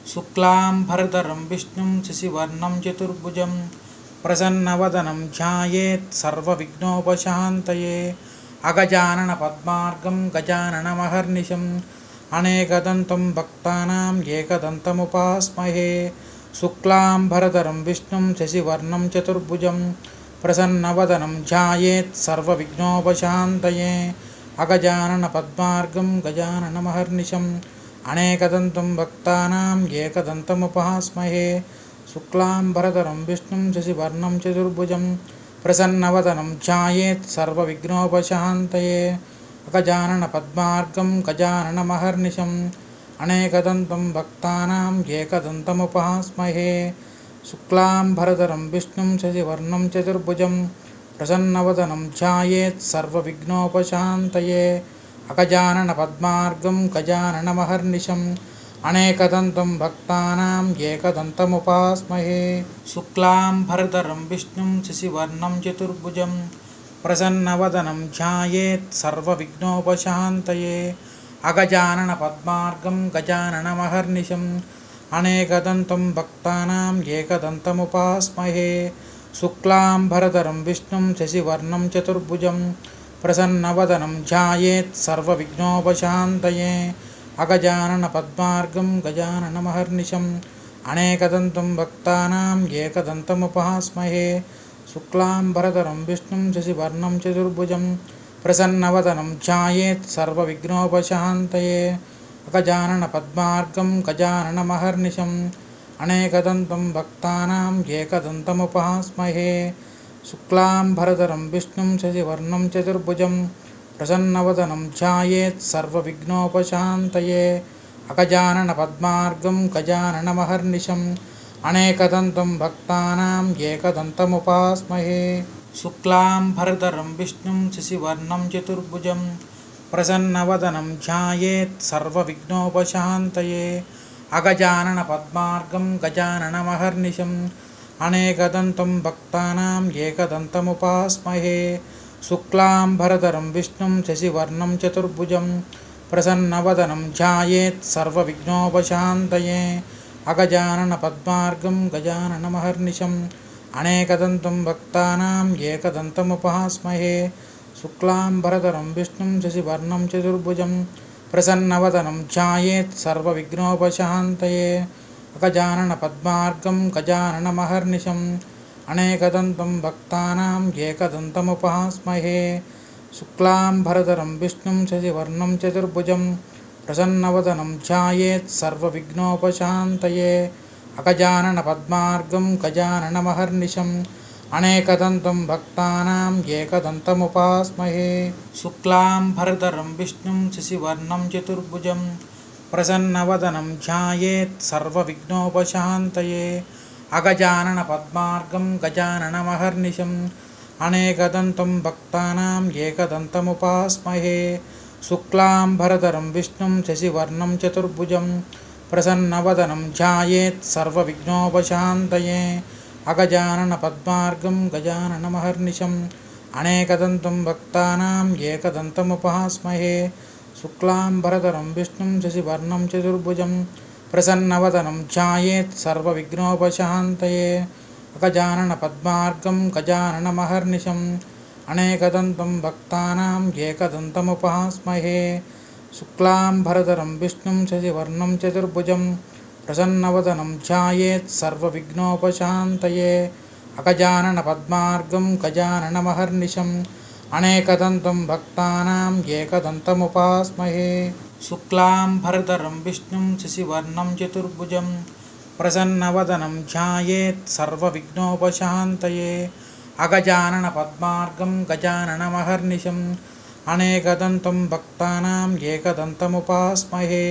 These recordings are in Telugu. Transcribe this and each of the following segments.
శుక్లాంబరధరం విష్ణుం శశివర్ణం చతుర్భుజం ప్రసన్నవదనం ధ్యాయేత్ సర్వవిఘ్నోపశాంతయే అగజానన పద్మార్గం గజాననమహర్నిశం అనేకదంతం భక్తానాం ఏకదంతముపాస్మహే శుక్లాంబరధరం విష్ణుం శశివర్ణం చతుర్భుజం ప్రసన్నవదనం ధ్యాయేత్ సర్వవిఘ్నోపశాంతయే అగజానన పద్మార్గం గజాననమహర్నిశం అనేకదంతం భక్తానాం ఏకదంతముపాస్మహే శుక్లాంబరధరం విష్ణుం శశివర్ణం చతుర్భుజం ప్రసన్నవదనం ధ్యాయేత్ సర్వవిఘ్నోపశాంతయే అగజానన పద్మార్గం గజాననమహర్నిశం అనేకదంతం భక్తానాం ఏకదంతముపాస్మహే శుక్లాంబరధరం విష్ణుం శశివర్ణం చతుర్భుజం ప్రసన్నవదనం ధ్యాయేత్ సర్వవిఘ్నోపశాంతయే అగజానన పద్మార్గం గజాననమహర్నిశం అనేకదంతం భక్తానాం ఏకదంతముపాస్మహే శుక్లాంబరధరం విష్ణుం శశివర్ణం చతుర్భుజం ప్రసన్నవదనం ధ్యాయేత్ సర్వవిఘ్నోపశాంతయే అగజానన పద్మార్గం గజాననమహర్నిశం అనేకదంతం భక్తానాం ఏకదంతముపాస్మహే శుక్లాంబరధరం విష్ణుం శశివర్ణం చతుర్భుజం ప్రసన్నవదనం ధ్యాయేత్ సర్వవిఘ్నోపశాంతయే అగజానన పద్మార్గం గజాననమహర్నిశం అనేకదంతం భక్తానాం ఏకదంతముపాస్మహే శుక్లాంబరధరం విష్ణుం శశివర్ణం చతుర్భుజం ప్రసన్నవదనం ధ్యాయేత్ సర్వవిఘ్నోపశాంతయే అగజానన పద్మార్గం గజాననమహర్నిశం అనేకదంతం భక్తానాం ఏకదంతముపాస్మహే శుక్లాంబరధరం విష్ణుం శశివర్ణం చతుర్భుజం ప్రసన్నవదనం ధ్యాయేత్ సర్వవిఘ్నోపశాంతయే అగజానన పద్మార్గం గజాననమహర్నిశం అనేకదంతం భక్తానాం ఏకదంతముపాస్మహే శుక్లాంబరధరం విష్ణుం శశివర్ణం చతుర్భుజం ప్రసన్నవదనం ధ్యాయేత్ సర్వవిఘ్నోపశాంతయే అగజానన పద్మార్గం గజాననమహర్నిశం అనేకదంతం భక్తానాం ఏకదంతముపాస్మహే శుక్లాంబరధరం విష్ణుం శశివర్ణం చతుర్భుజం ప్రసన్నవదనం ధ్యాయేత్ సర్వవిఘ్నోపశాంతయే అగజానన పద్మార్గం గజాననమహర్నిశం అనేకదంతం భక్తానాం ఏకదంతముపాస్మహే శుక్లాంబరధరం విష్ణుం శశివర్ణం చతుర్భుజం ప్రసన్నవదనం ధ్యాయేత్ సర్వవిఘ్నోపశాంతయే అగజానన పద్మార్గం గజాననమహర్నిశం అనేకదంతం భక్తానాం ఏకదంతముపాస్మహే శుక్లాంబరధరం విష్ణుం శశివర్ణం చతుర్భుజం ప్రసన్నవదనం ధ్యాయేత్ సర్వవిఘ్నోపశాంతయే అగజానన పద్మార్గం గజాననమహర్నిశం అనేకదంతం భక్తానాం ఏకదంతముపాస్మహే శుక్లాంబరధరం విష్ణుం శశివర్ణం చతుర్భుజం ప్రసన్నవదనం ధ్యాయేత్ సర్వవిఘ్నోపశాంతయే అగజానన పద్మార్గం గజాననమహర్నిశం అనేకదంతం భక్తానాం ఏకదంతముపాస్మహే శుక్లాంబరధరం విష్ణుం శశివర్ణం చతుర్భుజం ప్రసన్నవదనం ధ్యాయేత్ సర్వవిఘ్నోపశాంతయే అగజానన పద్మార్గం గజాననమహర్నిశం అనేకదంతం భక్తానాం ఏకదంతముపాస్మహే శుక్లాంబరధరం విష్ణుం శశివర్ణం చతుర్భుజం ప్రసన్నవదనం ధ్యాయేత్ సర్వవిఘ్నోపశాంతయే అగజానన పద్మార్గం గజాననమహర్నిశం అనేకదంతం భక్తానాం ఏకదంతముపాస్మహే శుక్లాంబరధరం విష్ణుం శశివర్ణం చతుర్భుజం ప్రసన్నవదనం ధ్యాయేత్ సర్వవిఘ్నోపశాంతయే అగజానన పద్మార్గం గజాననమహర్నిశం అనేకదంతం భక్తానాం ఏకదంతముపాస్మహే శుక్లాంబరధరం విష్ణుం శశివర్ణం చతుర్భుజం ప్రసన్నవదనం ధ్యాయేత్ సర్వవిఘ్నోపశాంతయే అగజానన పద్మార్గం గజాననమహర్నిశం అనేకదంతం భక్తానాం ఏకదంతముపాస్మహే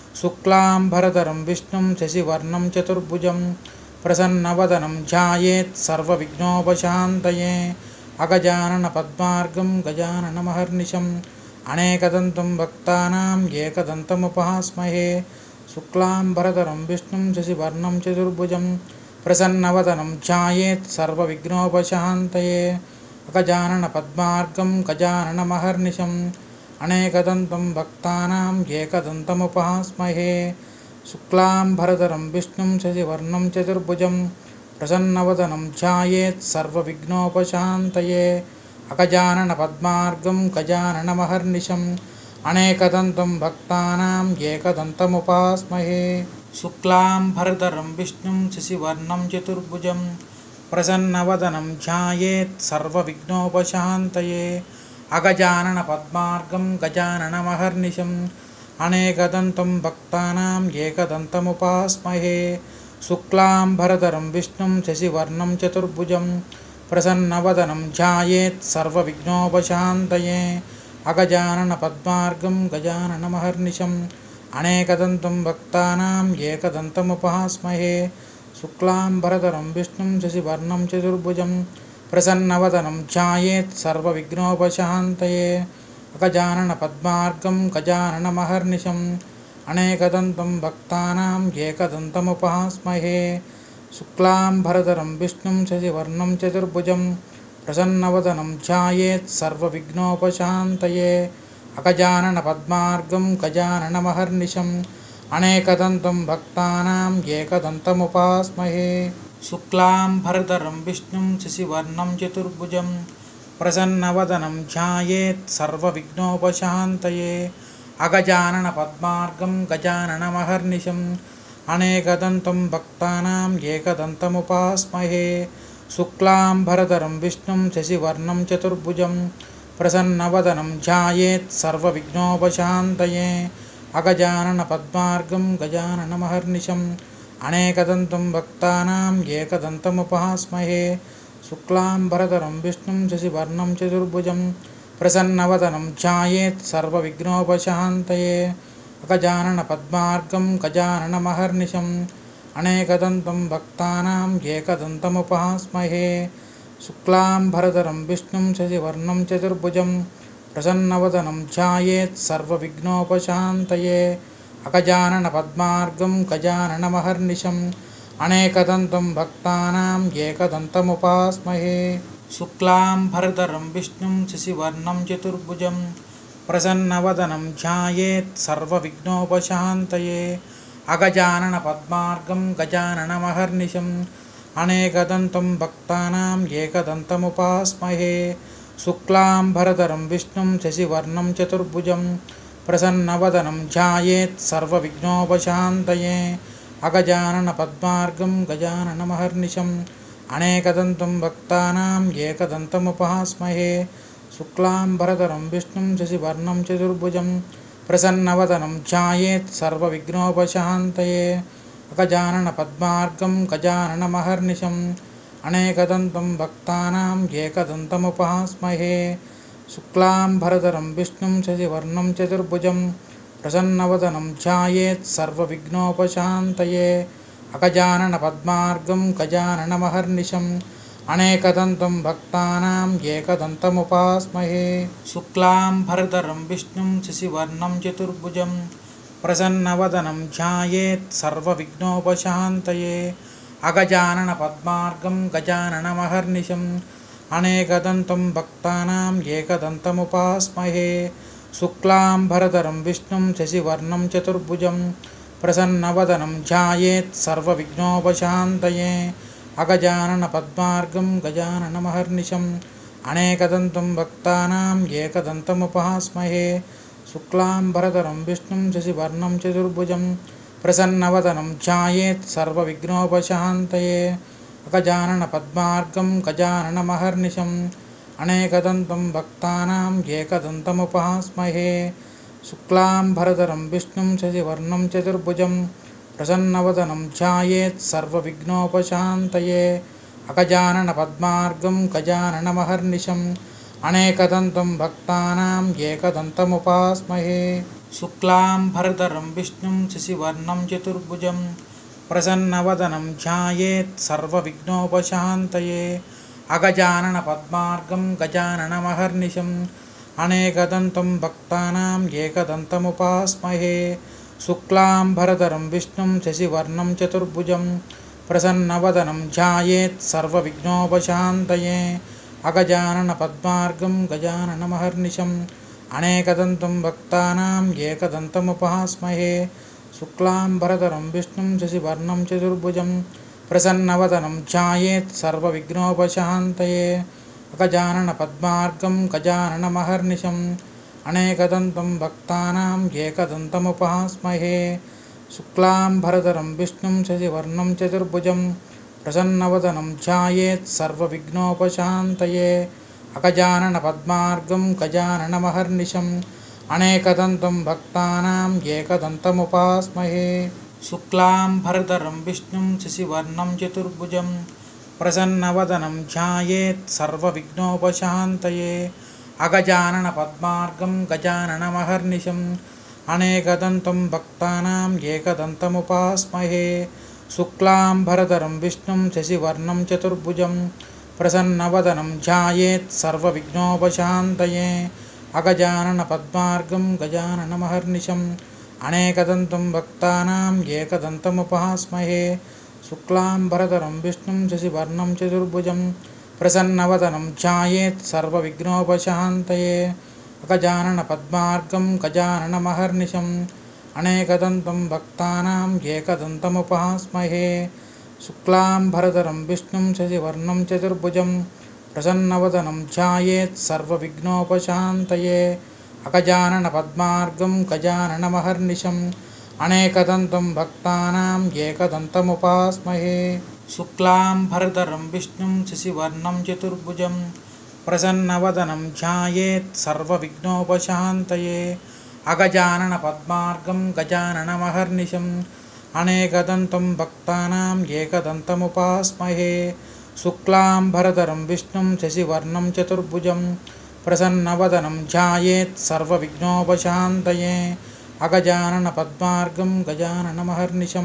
శుక్లాంబరధరం విష్ణుం శశివర్ణం చతుర్భుజం ప్రసన్నవదనం ధ్యాయేత్ సర్వవిఘ్నోపశాంతయే అగజానన పద్మార్గం గజాననమహర్నిశం అనేకదంతం భక్తానాం ఏకదంతముపాస్మహే శుక్లాంబరధరం విష్ణుం శశివర్ణం చతుర్భుజం ప్రసన్నవదనం ధ్యాయేత్ సర్వవిఘ్నోపశాంతయే అగజానన పద్మార్గం గజాననమహర్నిశం అనేకదంతం భక్తానాం ఏకదంతముపాస్మహే శుక్లాంబరధరం విష్ణుం శశివర్ణం చతుర్భుజం ప్రసన్నవదనం ధ్యాయేత్ సర్వవిఘ్నోపశాంతయే అగజానన పద్మార్గం గజాననమహర్నిశం అనేకదంతం భక్తానాం ఏకదంతముపాస్మహే శుక్లాంబరధరం విష్ణుం శశివర్ణం చతుర్భుజం ప్రసన్నవదనం ధ్యాయేత్ సర్వవిఘ్నోపశాంతయే అగజానన పద్మార్గం గజాననమహర్నిశం అనేకదంతం భక్తానాం ఏకదంతముపాస్మహే శుక్లాంబరధరం విష్ణుం శశివర్ణం చతుర్భుజం ప్రసన్నవదనం ధ్యాయేత్ సర్వవిఘ్నోపశాంతయే అగజానన పద్మార్గం గజాననమహర్నిశం అనేకదంతం భక్తానాం ఏకదంతముపాస్మహే శుక్లాంబరధరం విష్ణుం శశివర్ణం చతుర్భుజం ప్రసన్నవదనం ధ్యాయేత్ సర్వవిఘ్నోపశాంతయే అగజానన పద్మార్గం గజాననమహర్నిశం అనేకదంతం భక్తానాం ఏకదంతముపాస్మహే శుక్లాంబరధరం విష్ణుం శశివర్ణం చతుర్భుజం ప్రసన్నవదనం ధ్యాయేత్ సర్వవిఘ్నోపశాంతయే అగజానన పద్మార్గం గజాననమహర్నిశం అనేకదంతం భక్తానాం ఏకదంతముపాస్మహే శుక్లాంబరధరం విష్ణుం శశివర్ణం చతుర్భుజం ప్రసన్నవదనం ధ్యాయేత్ సర్వవిఘ్నోపశాంతయే అగజానన పద్మార్గం గజాననమహర్నిశం అనేకదంతం భక్తానాం ఏకదంతముపాస్మహే శుక్లాంబరధరం విష్ణుం శశివర్ణం చతుర్భుజం ప్రసన్నవదనం ధ్యాయేత్ సర్వవిఘ్నోపశాంతయే అగజానన పద్మార్గం గజాననమహర్నిశం అనేకదంతం భక్తానాం ఏకదంతముపాస్మహే శుక్లాంబరధరం విష్ణుం శశివర్ణం చతుర్భుజం ప్రసన్నవదనం ధ్యాయేత్ సర్వవిఘ్నోపశాంతయే అగజానన పద్మార్గం గజాననమహర్నిశం అనేకదంతం భక్తానాం ఏకదంతముపాస్మహే శుక్లాంబరధరం విష్ణుం శశివర్ణం చతుర్భుజం ప్రసన్నవదనం ధ్యాయేత్ సర్వవిఘ్నోపశాంతయే అగజానన పద్మార్గం గజాననమహర్నిశం అనేకదంతం భక్తానాం ఏకదంతముపాస్మహే శుక్లాంబరధరం విష్ణుం శశివర్ణం చతుర్భుజం ప్రసన్నవదనం ధ్యాయేత్ సర్వవిఘ్నోపశాంతయే అగజానన పద్మార్గం గజాననమహర్నిశం అనేకదంతం భక్తానాం ఏకదంతముపాస్మహే శుక్లాంబరధరం విష్ణుం శశివర్ణం చతుర్భుజం ప్రసన్నవదనం ధ్యాయేత్ సర్వవిఘ్నోపశాంతయే అగజానన పద్మార్గం గజాననమహర్నిశం అనేకదంతం భక్తానాం ఏకదంతముపాస్మహే శుక్లాంబరధరం విష్ణుం శశివర్ణం చతుర్భుజం ప్రసన్నవదనం ధ్యాయేత్ సర్వవిఘ్నోపశాంతయే అగజానన పద్మార్గం గజాననమహర్నిశం అనేకదంతం భక్తానాం ఏకదంతముపాస్మహే శుక్లాంబరధరం విష్ణుం శశివర్ణం చతుర్భుజం ప్రసన్నవదనం ధ్యాయేత్ సర్వవిఘ్నోపశాంతయే అగజానన పద్మార్గం గజాననమహర్నిశం అనేకదంతం భక్తానాం ఏకదంతముపాస్మహే శుక్లాంబరధరం విష్ణుం శశివర్ణం చతుర్భుజం ప్రసన్నవదనం ధ్యాయేత్ సర్వవిఘ్నోపశాంతయే అగజానన పద్మార్గం గజాననమహర్నిశం అనేకదంతం భక్తానాం ఏకదంతముపాస్మహే శుక్లాంబరధరం విష్ణుం శశివర్ణం చతుర్భుజం ప్రసన్నవదనం ధ్యాయేత్ సర్వవిఘ్నోపశాంతయే అగజానన పద్మార్గం గజాననమహర్నిశం అనేకదంతం భక్తానాం ఏకదంతముపాస్మహే శుక్లాంబరధరం విష్ణుం శశివర్ణం చతుర్భుజం ప్రసన్నవదనం ధ్యాయేత్ సర్వవిఘ్నోపశాంతయే అగజానన పద్మార్గం గజాననమహర్నిశం అనేకదంతం భక్తానాం ఏకదంతముపాస్మహే శుక్లాంబరధరం విష్ణుం శశివర్ణం చతుర్భుజం ప్రసన్నవదనం ధ్యాయేత్ సర్వవిఘ్నోపశాంతయే అగజానన పద్మార్గం గజాననమహర్నిశం అనేకదంతం భక్తానాం ఏకదంతముపాస్మహే శుక్లాంబరధరం విష్ణుం శశివర్ణం చతుర్భుజం ప్రసన్నవదనం ధ్యాయేత్ సర్వవిఘ్నోపశాంతయే అగజానన పద్మార్గం గజాననమహర్నిశం అనేకదంతం భక్తానాం ఏకదంతముపాస్మహే శుక్లాంబరధరం విష్ణుం శశివర్ణం చతుర్భుజం ప్రసన్నవదనం ధ్యాయేత్ సర్వవిఘ్నోపశాంతయే అగజానన పద్మార్గం గజాననమహర్నిశం అనేకదంతం భక్తానాం ఏకదంతముపాస్మహే శుక్లాంబరధరం విష్ణుం శశివర్ణం చతుర్భుజం ప్రసన్నవదనం ధ్యాయేత్ సర్వవిఘ్నోపశాంతయే అగజానన పద్మార్గం గజాననమహర్నిశం అనేకదంతం భక్తానాం ఏకదంతముపాస్మహే శుక్లాంబరధరం విష్ణుం శశివర్ణం చతుర్భుజం ప్రసన్నవదనం ధ్యాయేత్ సర్వవిఘ్నోపశాంతయే అగజానన పద్మార్గం గజాననమహర్నిశం అనేకదంతం భక్తానాం ఏకదంతముపాస్మహే శుక్లాంబరధరం విష్ణుం శశివర్ణం చతుర్భుజం ప్రసన్నవదనం ధ్యాయేత్ సర్వవిఘ్నోపశాంతయే అగజానన పద్మార్గం గజాననమహర్నిశం అనేకదంతం భక్తానాం ఏకదంతముపాస్మహే శుక్లాంబరధరం విష్ణుం శశివర్ణం చతుర్భుజం ప్రసన్నవదనం ధ్యాయేత్ సర్వవిఘ్నోపశాంతయే అగజానన పద్మార్గం గజాననమహర్నిశం అనేకదంతం భక్తానాం ఏకదంతముపాస్మహే శుక్లాంబరధరం విష్ణుం శశివర్ణం చతుర్భుజం ప్రసన్నవదనం ధ్యాయేత్ సర్వవిఘ్నోపశాంతయే అగజానన పద్మార్గం గజాననమహర్నిశం అనేకదంతం భక్తానాం ఏకదంతముపాస్మహే శుక్లాంబరధరం విష్ణుం శశివర్ణం చతుర్భుజం ప్రసన్నవదనం ధ్యాయేత్ సర్వవిఘ్నోపశాంతయే అగజానన పద్మార్గం గజాననమహర్నిశం అనేకదంతం భక్తానాం ఏకదంతముపాస్మహే శుక్లాంబరధరం విష్ణుం శశివర్ణం చతుర్భుజం ప్రసన్నవదనం ధ్యాయేత్ సర్వవిఘ్నోపశాంతయే అగజానన పద్మార్గం గజాననమహర్నిశం అనేకదంతం భక్తానాం ఏకదంతముపాస్మహే శుక్లాంబరధరం విష్ణుం శశివర్ణం చతుర్భుజం ప్రసన్నవదనం ధ్యాయేత్ సర్వవిఘ్నోపశాంతయే అగజానన పద్మార్గం గజాననమహర్నిశం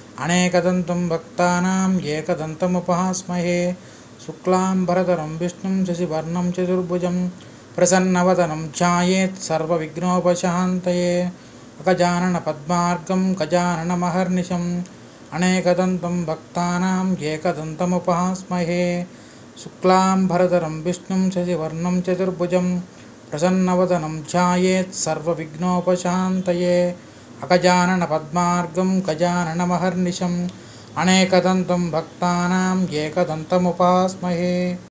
అనేకదంతం భక్తానాం ఏకదంతముపాస్మహే శుక్లాంబరధరం విష్ణుం శశివర్ణం చతుర్భుజం ప్రసన్నవదనం ధ్యాయేత్ సర్వవిఘ్నోపశాంతయే అగజానన పద్మార్గం గజాననమహర్నిశం అనేకదంతం భక్తానాం ఏకదంతముపాస్మహే శుక్లాంబరధరం విష్ణుం శశివర్ణం చతుర్భుజం ప్రసన్నవదనం ధ్యాయేత్ సర్వవిఘ్నోపశాంతయే అగజానన పద్మార్గం గజాననమహర్నిశం అనేకదంతం భక్తానాం ఏకదంతముపాస్మహే